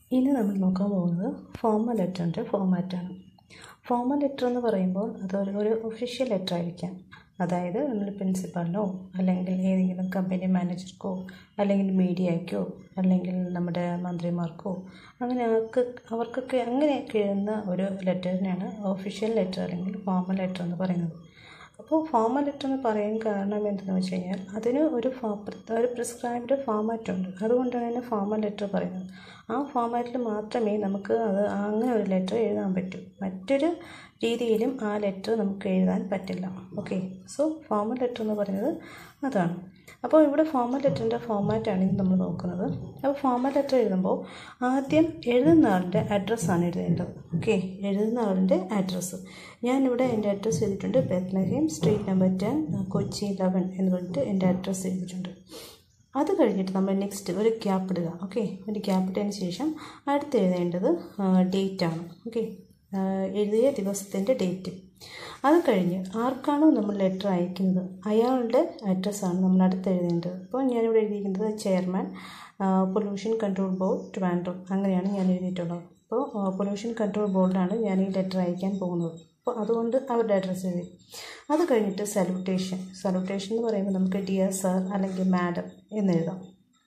ഇനി നമ്മൾ നോക്കാൻ പോകുന്നത് ഫോർമൽ ലെറ്ററിൻ്റെ ഫോമാറ്റാണ് ഫോർമൽ ലെറ്റർ എന്ന് പറയുമ്പോൾ അതൊരു ഒരു ഒഫീഷ്യൽ ലെറ്റർ ആയിരിക്കാം അതായത് നമ്മൾ പ്രിൻസിപ്പാളിനോ അല്ലെങ്കിൽ ഏതെങ്കിലും കമ്പനി മാനേജർക്കോ അല്ലെങ്കിൽ മീഡിയയ്ക്കോ അല്ലെങ്കിൽ നമ്മുടെ മന്ത്രിമാർക്കോ അങ്ങനെ അവർക്ക് അവർക്കൊക്കെ അങ്ങനെയൊക്കെ എഴുതുന്ന ഒരു ലെറ്ററിനാണ് ഒഫീഷ്യൽ ലെറ്റർ അല്ലെങ്കിൽ ഫോർമൽ ലെറ്റർ എന്ന് പറയുന്നത് അപ്പോൾ ഫോർമൽ ലെറ്റർ എന്ന് പറയാൻ കാരണം എന്തെന്ന് വെച്ച് കഴിഞ്ഞാൽ അതിന് ഒരു ഫോ ഒരു പ്രിസ്ക്രൈബ്ഡ് ഫോമാറ്റ് ഉണ്ട് അതുകൊണ്ടാണ് അതിനെ ഫോർമൽ ലെറ്റർ പറയുന്നത് ആ ഫോമാറ്റിൽ മാത്രമേ നമുക്ക് അത് അങ്ങനെ ഒരു ലെറ്റർ എഴുതാൻ പറ്റൂ മറ്റൊരു രീതിയിലും ആ ലെറ്റർ നമുക്ക് എഴുതാൻ പറ്റില്ല ഓക്കെ സോ ഫോർമൽ ലെറ്റർ എന്ന് പറയുന്നത് അതാണ് അപ്പോൾ ഇവിടെ ഫോർമൽ ലെറ്ററിൻ്റെ ഫോമാറ്റാണ് ഇന്ന് നമ്മൾ നോക്കുന്നത് അപ്പോൾ ഫോർമൽ ലെറ്റർ എഴുതുമ്പോൾ ആദ്യം എഴുതുന്ന ആളിൻ്റെ അഡ്രസ്സാണ് എഴുതേണ്ടത് ഓക്കെ എഴുതുന്ന ആളിൻ്റെ അഡ്രസ്സ് ഞാനിവിടെ എൻ്റെ അഡ്രസ്സ് എഴുതിയിട്ടുണ്ട് Bethlehem street number ten Kochi eleven എന്ന് പറഞ്ഞിട്ട് എൻ്റെ അഡ്രസ്സ് എഴുതിയിട്ടുണ്ട് അത് കഴിഞ്ഞിട്ട് നമ്മൾ നെക്സ്റ്റ് ഒരു ഗ്യാപ്പ് ഇടുക ഓക്കെ ഒരു ഗ്യാപ്പ് ഇട്ടതിന് ശേഷം അടുത്ത് എഴുതേണ്ടത് ഡേറ്റ് ആണ് ഓക്കെ എഴുതിയ ദിവസത്തിൻ്റെ ഡേറ്റ് അത് കഴിഞ്ഞ് ആർക്കാണോ നമ്മൾ ലെറ്റർ അയക്കുന്നത് അയാളുടെ അഡ്രസ്സാണ് നമ്മൾ അടുത്ത് എഴുതേണ്ടത് അപ്പോൾ ഞാനിവിടെ എഴുതിയിരിക്കുന്നത് chairman pollution control board Trivandrum അങ്ങനെയാണ് ഞാൻ എഴുതിയിട്ടുള്ളത് അപ്പോൾ പൊല്യൂഷൻ കൺട്രോൾ ബോർഡിലാണ് ഞാൻ ഈ ലെറ്റർ അയക്കാൻ പോകുന്നത് അപ്പോൾ അതുകൊണ്ട് അവരുടെ അഡ്രസ്സ് എഴുതി അത് കഴിഞ്ഞിട്ട് സല്യൂട്ടേഷൻ സല്യൂട്ടേഷൻ എന്ന് പറയുമ്പോൾ നമുക്ക് ഡിയർ സർ അല്ലെങ്കിൽ മാഡം എന്നെഴുതാം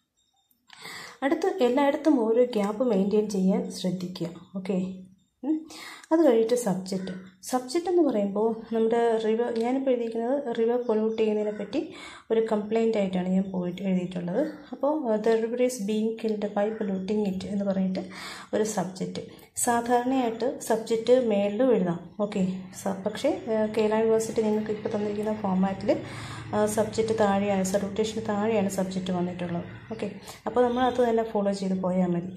അടുത്ത് എല്ലായിടത്തും ഓരോ ഗ്യാപ്പ് മെയിൻറ്റെയിൻ ചെയ്യാൻ ശ്രദ്ധിക്കുക ഓക്കെ അത് കഴിഞ്ഞിട്ട് സബ്ജക്റ്റ് സബ്ജക്റ്റ് എന്ന് പറയുമ്പോൾ നമ്മുടെ റിവർ ഞാനിപ്പോൾ എഴുതിയിരിക്കുന്നത് റിവർ പൊല്യൂട്ട് ചെയ്യുന്നതിനെ പറ്റി ഒരു കംപ്ലൈൻ്റ് ആയിട്ടാണ് ഞാൻ പോയിട്ട് എഴുതിയിട്ടുള്ളത് അപ്പോൾ the river is being killed by polluting it എന്ന് പറഞ്ഞിട്ട് ഒരു സബ്ജക്റ്റ് സാധാരണയായിട്ട് സബ്ജക്റ്റ് മേളിലും എഴുതാം ഓക്കെ പക്ഷേ കേരള യൂണിവേഴ്സിറ്റി നിങ്ങൾക്ക് ഇപ്പോൾ തന്നിരിക്കുന്ന ഫോമാറ്റിൽ സബ്ജക്റ്റ് താഴെയാണ് സബ്ജക്റ്റേഷന് താഴെയാണ് സബ്ജക്റ്റ് വന്നിട്ടുള്ളത് ഓക്കെ അപ്പോൾ നമ്മൾ അത് തന്നെ ഫോളോ ചെയ്ത് പോയാൽ മതി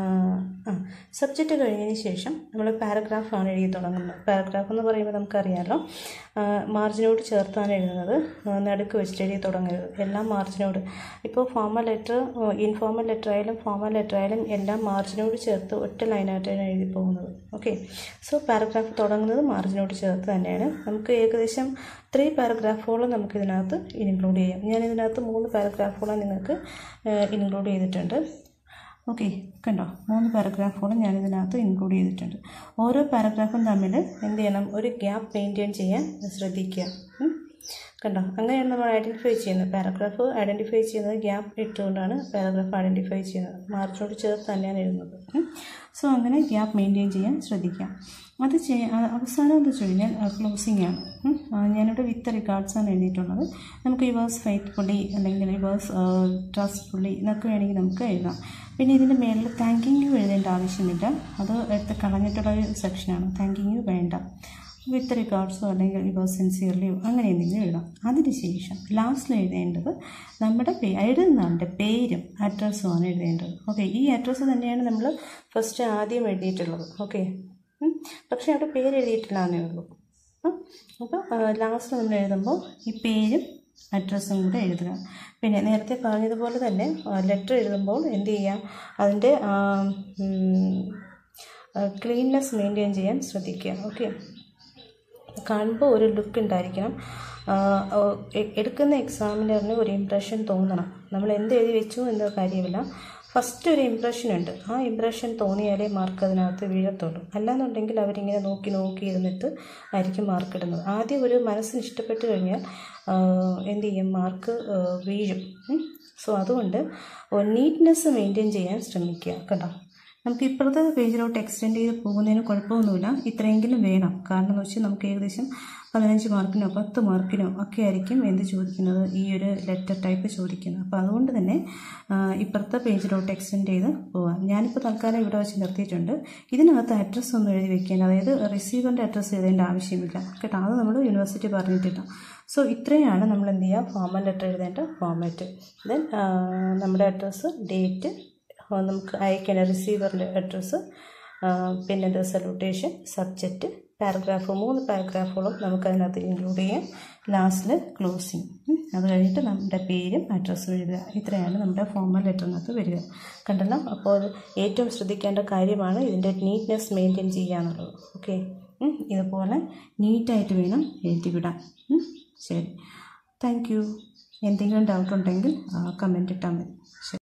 ആ സബ്ജക്റ്റ് കഴിഞ്ഞതിന് ശേഷം നമ്മൾ പാരഗ്രാഫാണ് എഴുതി തുടങ്ങുന്നത് പാരഗ്രാഫ് എന്ന് പറയുമ്പോൾ നമുക്കറിയാമല്ലോ മാർജിനോട് ചേർത്താണ് എഴുതുന്നത് നടുക്ക് വെച്ചിട്ട് എഴുതി തുടങ്ങരുത് എല്ലാം മാർജിനോട് ഇപ്പോൾ ഫോമൽ ലെറ്റർ ഇൻഫോർമൽ ലെറ്റർ ആയാലും ഫോമൽ ലെറ്റർ ആയാലും എല്ലാം മാർജിനോട് ചേർത്ത് ഒറ്റ ലൈനായിട്ടാണ് എഴുതി പോകുന്നത് ഓക്കെ സോ പാരഗ്രാഫ് തുടങ്ങുന്നത് മാർജിനോട് ചേർത്ത് തന്നെയാണ് നമുക്ക് ഏകദേശം ത്രീ പാരഗ്രാഫോളം നമുക്ക് ഇതിനകത്ത് ഇൻക്ലൂഡ് ചെയ്യാം ഞാൻ ഇതിനകത്ത് മൂന്ന് പാരഗ്രാഫോളം നിങ്ങൾക്ക് ഇൻക്ലൂഡ് ചെയ്തിട്ടുണ്ട് ഓക്കെ കണ്ടോ മൂന്ന് പാരഗ്രാഫോളം ഞാൻ ഇതിനകത്ത് ഇൻക്ലൂഡ് ചെയ്തിട്ടുണ്ട് ഓരോ പാരഗ്രാഫും തമ്മിൽ എന്ത് ചെയ്യണം ഒരു ഗ്യാപ്പ് മെയിൻറ്റെയിൻ ചെയ്യാൻ ശ്രദ്ധിക്കുക കണ്ടോ അങ്ങനെയാണ് നമ്മൾ ഐഡൻറ്റിഫൈ ചെയ്യുന്നത് പാരഗ്രാഫ് ഐഡൻറ്റിഫൈ ചെയ്യുന്നത് ഗ്യാപ്പ് ഇട്ടുകൊണ്ടാണ് പാരഗ്രാഫ് ഐഡൻറ്റിഫൈ ചെയ്യുന്നത് മാർച്ചോട് ചേർത്ത് തന്നെയാണ് എഴുതുന്നത് സോ അങ്ങനെ ഗ്യാപ്പ് മെയിൻറ്റെയിൻ ചെയ്യാൻ ശ്രദ്ധിക്കാം അത് ചെയ്യാൻ അവസാനം എന്താ വെച്ച് കഴിഞ്ഞാൽ ക്ലോസിംഗ് ആണ് ഞാനിവിടെ വിത്ത് റിഗാർഡ്സ് ആണ് എഴുതിയിട്ടുള്ളത് നമുക്ക് റിവേഴ്സ് ഫെയ്ത്ത്ഫുള്ളി അല്ലെങ്കിൽ റിവേഴ്സ് ട്രസ്റ്റ്ഫുള്ളി എന്നൊക്കെ വേണമെങ്കിൽ നമുക്ക് എഴുതാം പിന്നെ ഇതിൻ്റെ മേളിൽ താങ്കിങ് യു എഴുതേണ്ട ആവശ്യമില്ല അത് എടുത്ത് കളഞ്ഞിട്ടുള്ള ഒരു സെക്ഷനാണ് താങ്കിങ് യു വേണ്ട വിത്ത് റിഗാർഡ്സോ അല്ലെങ്കിൽ റിവേഴ്സ് സിൻസിയർലിയോ അങ്ങനെ എന്തെങ്കിലും എഴുതാം അതിനുശേഷം ലാസ്റ്റിൽ എഴുതേണ്ടത് നമ്മുടെ പേ എഴുതുന്നതിൻ്റെ പേരും അഡ്രസ്സുമാണ് എഴുതേണ്ടത് ഓക്കെ ഈ അഡ്രസ്സ് തന്നെയാണ് നമ്മൾ ഫസ്റ്റ് ആദ്യം എഴുതിയിട്ടുള്ളത് ഓക്കെ പക്ഷേ അവിടെ പേര് എഴുതിയിട്ടില്ല എന്നേ ഉള്ളൂ അപ്പോൾ ലാസ്റ്റ് നമ്മൾ എഴുതുമ്പോൾ ഈ പേരും അഡ്രസ്സും കൂടെ എഴുതുക പിന്നെ നേരത്തെ പറഞ്ഞതുപോലെ തന്നെ ലെറ്റർ എഴുതുമ്പോൾ എന്ത് ചെയ്യാം അതിൻ്റെ ക്ലീൻനെസ് മെയിൻറ്റെയിൻ ചെയ്യാൻ ശ്രദ്ധിക്കുക ഓക്കെ കാണുമ്പോൾ ഒരു ലുക്ക് ഉണ്ടായിരിക്കണം എടുക്കുന്ന എക്സാമിനറിന് ഒരു ഇമ്പ്രഷൻ തോന്നണം നമ്മൾ എന്ത് എഴുതി വെച്ചു എന്ന കാര്യമില്ല ഫസ്റ്റ് ഒരു ഇമ്പ്രഷൻ ഉണ്ട് ആ ഇമ്പ്രഷൻ തോന്നിയാലേ മാർക്ക് അതിനകത്ത് വീഴത്തുള്ളൂ അല്ലാന്നുണ്ടെങ്കിൽ അവരിങ്ങനെ നോക്കി നോക്കി ഇരുന്നിട്ട് ആയിരിക്കും മാർക്ക് ഇടുന്നത് ആദ്യം ഒരു മനസ്സിന് ഇഷ്ടപ്പെട്ട് കഴിഞ്ഞാൽ എന്ത് ചെയ്യും മാർക്ക് വീഴും സോ അതുകൊണ്ട് നീറ്റ്നെസ് മെയിൻറ്റെയിൻ ചെയ്യാൻ ശ്രമിക്കുക കേട്ടോ നമുക്ക് ഇപ്പുറത്തെ പേജിലോട്ട് എക്സ്റ്റെൻഡ് ചെയ്ത് പോകുന്നതിന് കുഴപ്പമൊന്നുമില്ല ഇത്രയെങ്കിലും വേണം കാരണം എന്ന് വെച്ചാൽ നമുക്ക് ഏകദേശം പതിനഞ്ച് മാർക്കിനോ പത്ത് മാർക്കിനോ ഒക്കെ ആയിരിക്കും എന്ത് ചോദിക്കുന്നത് ഈ ഒരു ലെറ്റർ ടൈപ്പ് ചോദിക്കുന്നത് അപ്പോൾ അതുകൊണ്ട് തന്നെ ഇപ്പുറത്തെ പേജിലോട്ട് എക്സ്റ്റെൻഡ് ചെയ്ത് പോവാം ഞാനിപ്പോൾ തൽക്കാലം ഇവിടെ വെച്ച് നിർത്തിയിട്ടുണ്ട് ഇതിനകത്ത് അഡ്രസ്സ് ഒന്നും എഴുതി വെക്കാൻ അതായത് റിസീവറിൻ്റെ അഡ്രസ്സ് എഴുതേണ്ട ആവശ്യമില്ല കേട്ടോ അത് നമ്മൾ യൂണിവേഴ്സിറ്റി പറഞ്ഞിട്ടില്ല സോ ഇത്രയാണ് നമ്മൾ എന്ത് ചെയ്യുക ഫോമൽ ലെറ്റർ എഴുതേണ്ട ഫോമാറ്റ് ദെൻ നമ്മുടെ അഡ്രസ്സ് ഡേറ്റ് നമുക്ക് അയക്കേണ്ട റിസീവറിൻ്റെ അഡ്രസ്സ് പിന്നെ ഇത് സല്യൂട്ടേഷൻ സബ്ജക്റ്റ് പാരഗ്രാഫ് മൂന്ന് പാരഗ്രാഫുകളും നമുക്കതിനകത്ത് ഇൻക്ലൂഡ് ചെയ്യാം ലാസ്റ്റിൽ ക്ലോസിങ് അത് കഴിഞ്ഞിട്ട് നമ്മുടെ പേരും അഡ്രസ്സും എഴുതുക ഇത്രയാണ് നമ്മുടെ ഫോമൽ ലെറ്ററിനകത്ത് വരിക കണ്ടല്ലോ അപ്പോൾ ഏറ്റവും ശ്രദ്ധിക്കേണ്ട കാര്യമാണ് ഇതിൻ്റെ നീറ്റ്നെസ് മെയിൻറ്റെയിൻ ചെയ്യുക എന്നുള്ളത് ഓക്കെ ഇതുപോലെ നീറ്റായിട്ട് വേണം എഴുതി വിടാൻ ശരി താങ്ക് യു എന്തെങ്കിലും ഡൗട്ട് ഉണ്ടെങ്കിൽ കമൻറ്റ് ഇട്ടാൽ മതി ശരി